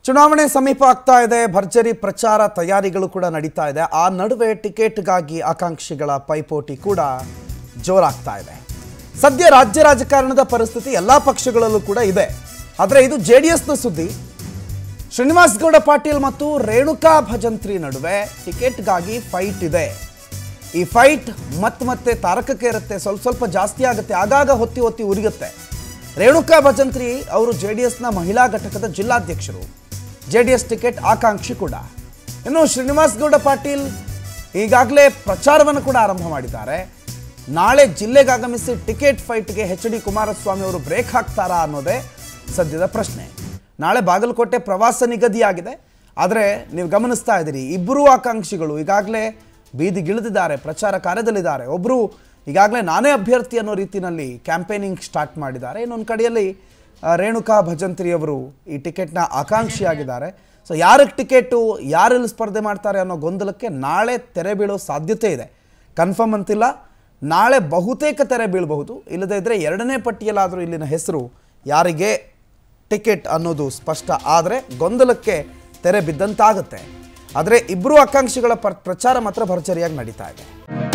ಚುನಾವಣೆ ಸಮೀಪ ಆಗ್ತಾ ಇದೆ ಭರ್ಜರಿ ಪ್ರಚಾರ ತಯಾರಿಗಳು ಕೂಡ ನಡೀತಾ ಇದೆ ಆ ನಡುವೆ ಟಿಕೆಟ್ಗಾಗಿ ಆಕಾಂಕ್ಷಿಗಳ ಪೈಪೋಟಿ ಕೂಡ ಜೋರಾಗ್ತಾ ಇದೆ ಸದ್ಯ ರಾಜ್ಯ ರಾಜಕಾರಣದ ಪರಿಸ್ಥಿತಿ ಎಲ್ಲ ಪಕ್ಷಗಳಲ್ಲೂ ಕೂಡ ಇದೆ ಆದರೆ ಇದು ಜೆ ಡಿ ಎಸ್ನ ಸುದ್ದಿ ಶ್ರೀನಿವಾಸ್ ಗೌಡ ಪಾಟೀಲ್ ಮತ್ತು ರೇಣುಕಾ ಭಜಂತ್ರಿ ನಡುವೆ ಟಿಕೆಟ್ಗಾಗಿ ಫೈಟ್ ಇದೆ ಈ ಫೈಟ್ ಮತ್ತೆ ಮತ್ತೆ ತಾರಕಕ್ಕೆ ಇರುತ್ತೆ ಸ್ವಲ್ಪ ಸ್ವಲ್ಪ ಜಾಸ್ತಿ ಆಗುತ್ತೆ ಆಗಾಗ ಹೊತ್ತಿ ಹೊತ್ತಿ ಉರಿಗುತ್ತೆ ರೇಣುಕಾ ಭಜಂತ್ರಿ ಅವರು ಜೆ ಡಿ ಎಸ್ನ ಮಹಿಳಾ ಘಟಕದ ಜಿಲ್ಲಾಧ್ಯಕ್ಷರು ಜೆ ಡಿ ಎಸ್ ಟಿಕೆಟ್ ಆಕಾಂಕ್ಷಿ ಕೂಡ ಇನ್ನು ಶ್ರೀನಿವಾಸ್ ಗೌಡ ಪಾಟೀಲ್ ಈಗಾಗಲೇ ಪ್ರಚಾರವನ್ನು ಕೂಡ ಆರಂಭ ಮಾಡಿದ್ದಾರೆ ನಾಳೆ ಜಿಲ್ಲೆಗೆ ಆಗಮಿಸಿ ಟಿಕೆಟ್ ಫೈಟ್ಗೆ ಎಚ್ ಡಿ ಕುಮಾರಸ್ವಾಮಿ ಅವರು ಬ್ರೇಕ್ ಹಾಕ್ತಾರಾ ಅನ್ನೋದೇ ಸದ್ಯದ ಪ್ರಶ್ನೆ ನಾಳೆ ಬಾಗಲಕೋಟೆ ಪ್ರವಾಸ ನಿಗದಿಯಾಗಿದೆ ಆದರೆ ನೀವು ಗಮನಿಸ್ತಾ ಇದ್ದೀರಿ ಇಬ್ಬರೂ ಆಕಾಂಕ್ಷಿಗಳು ಈಗಾಗಲೇ ಬೀದಿಗಿಳಿದಿದ್ದಾರೆ ಪ್ರಚಾರ ಕಾರ್ಯದಲ್ಲಿದ್ದಾರೆ ಒಬ್ಬರು ಈಗಾಗಲೇ ನಾನೇ ಅಭ್ಯರ್ಥಿ ಅನ್ನೋ ರೀತಿಯಲ್ಲಿ ಕ್ಯಾಂಪೇನಿಂಗ್ ಸ್ಟಾರ್ಟ್ ಮಾಡಿದ್ದಾರೆ ಇನ್ನೊಂದು ಕಡೆಯಲ್ಲಿ ಆ, ರೇಣುಕಾ ಭಜಂತ್ರಿ ಅವರು ಈ ಟಿಕೆಟ್ನ ಆಕಾಂಕ್ಷಿಯಾಗಿದ್ದಾರೆ ಸೊ ಯಾರಿಗೆ ಟಿಕೆಟು ಯಾರೆಲ್ಲಿ ಸ್ಪರ್ಧೆ ಮಾಡ್ತಾರೆ ಅನ್ನೋ ಗೊಂದಲಕ್ಕೆ ನಾಳೆ ತೆರೆ ಬೀಳೋ ಸಾಧ್ಯತೆ ಇದೆ ಕನ್ಫರ್ಮ್ ಅಂತಿಲ್ಲ ನಾಳೆ ಬಹುತೇಕ ತೆರೆ ಬೀಳಬಹುದು ಇಲ್ಲದೇ ಇದ್ದರೆ ಎರಡನೇ ಪಟ್ಟಿಯಲ್ಲಾದರೂ ಇಲ್ಲಿನ ಹೆಸರು ಯಾರಿಗೆ ಟಿಕೆಟ್ ಅನ್ನೋದು ಸ್ಪಷ್ಟ ಆದರೆ ಗೊಂದಲಕ್ಕೆ ತೆರೆ ಬಿದ್ದಂತಾಗುತ್ತೆ ಆದರೆ ಇಬ್ಬರು ಆಕಾಂಕ್ಷಿಗಳ ಪ್ರ- ಪ್ರಚಾರ ಮಾತ್ರ ಭರ್ಜರಿಯಾಗಿ ನಡೀತಾ ಇದೆ